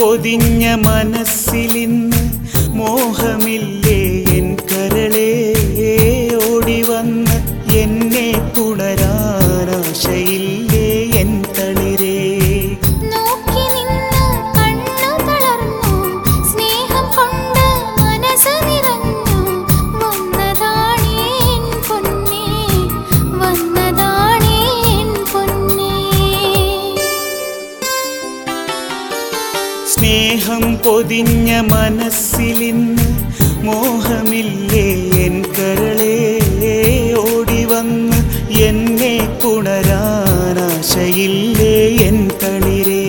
പൊതിഞ്ഞ മനസ്സിലിന്ന് മോഹമില്ലേ എൻ കരളേ ഓടി വന്ന് എന്നെ പുണരാനാശയില്ലേ എൻ തളിരേ നോക്കി നിന്ന് കണ്ണു തളർന്നു സ്നേഹം കൊണ്ട് മനസ്സ് നിറഞ്ഞു വന്നതാണേ എൻ പൊന്നേ വന്നതാണേ എൻ പൊന്നേ സ്നേഹം പൊതിഞ്ഞ മനസ്സിലിന്ന് മോഹമില്ലേ എൻ കരളേ ഓടി വന്ന് എന്നെ പുണരാനാശയില്ലേ എൻ തളിരേ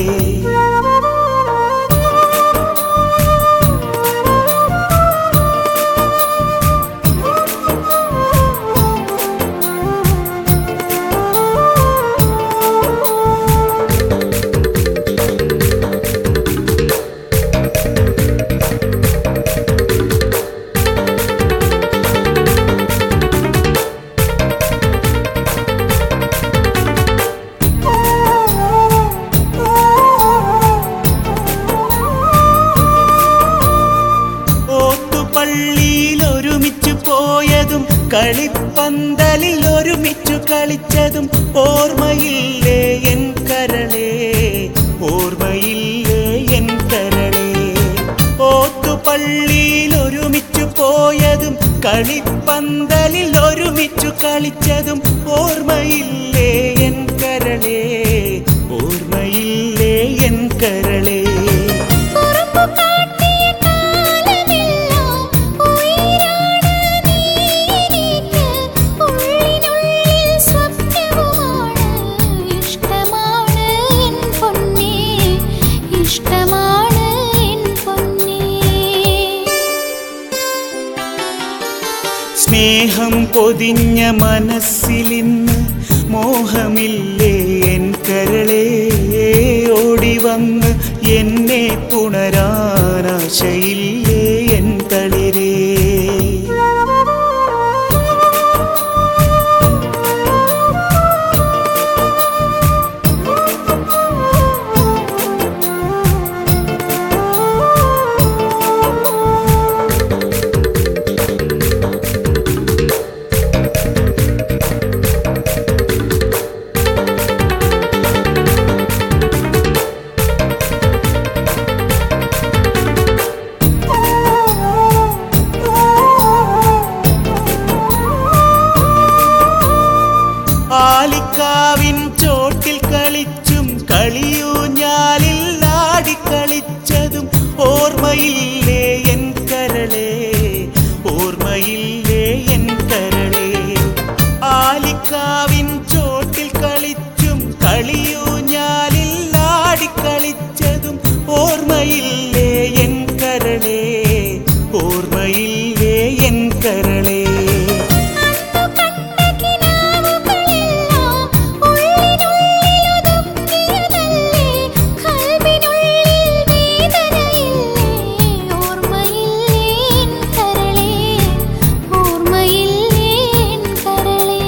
ഓത്തുപള്ളിയിൽ ഒരുമിച്ചു പോയതും കളിപ്പന്തലിൽ ഒരുമിച്ചു കളിച്ചതും ഓർമ്മയില്ലേ എൻ കരളേ ഓർമ്മയില്ലേ എൻ കരളേ ഓത്തുപള്ളിയിൽ ഒരുമിച്ചു പോയതും കളിപ്പന്തലിൽ ഒരുമിച്ചു കളിച്ചതും ഓർമ്മയില്ലേ എൻ കരളേ ഓർമ്മയില്ലേ എൻ കരളേ കുറുമ്പു കാട്ടിയ കാലമെല്ലാം ഉയിരാണ് നീ എനിക്ക് ഉള്ളിനുള്ളിൽ സ്വപ്നവുമാണ് ഇഷ്ടമാണ് എൻ പൊന്നേ ഇഷ്ടമാണ് എൻ പൊന്നേ സ്നേഹം പൊതിഞ്ഞ മനസ്സിലിന്ന് മോഹമില്ലേ എൻ കരളേ ഓടി വന്ന് എന്നെ പുണരാനാശയില്ലേ എൻ തളിരേ ആലിക്കാവിൻ ചോട്ടിൽ കളിച്ചും കളിയൂഞ്ഞാലിൽ ആടിക്കളിച്ചതും ഓർമ്മയില്ലേ എൻ കരളേ ഓർമ്മയില്ലേ എൻ കരളേ ആലിക്കാവിൻ ചോട്ടിൽ കളിച്ചും കളിയൂഞ്ഞാലിൽ ആടിക്കളിച്ചതും ഓർമ്മയില്ലേ എൻ കരളേ ഓർമ്മയില്ലേ എൻ കരളേ അന്നു കണ്ട കിനാവുകളെല്ലാം ഉള്ളിനുള്ളിലൊതുക്കിയതല്ലേ കൽവിനുള്ളിൽ വേദനയില്ലേ ഓർമ്മയില്ലേ എൻ കരളേ ഓർമ്മയില്ലേ എൻ കരളേ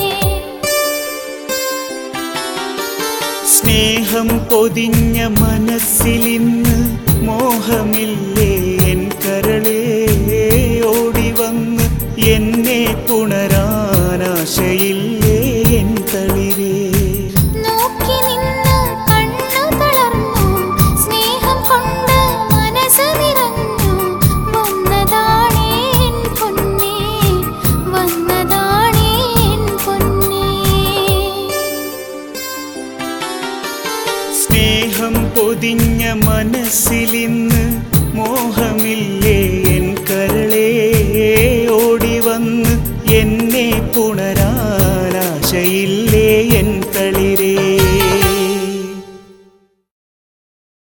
സ്നേഹം പൊതിഞ്ഞ മനസ്സിലിന്ന് മോഹമില്ലേ എൻ കരളേ ഓടി വന്ന് എന്നെ പുണരാനാശയില്ലേ എൻ തളിരേ നോക്കി നിന്ന് കണ്ണു തളർന്നു സ്നേഹം കൊണ്ട് മനസ്സ് നിറഞ്ഞു വന്നതാണേ എൻ പൊന്നേ വന്നതാണേ എൻ പൊന്നേ സ്നേഹം പൊതിഞ്ഞ മനസ്സിലിന്ന് മോഹമില്ല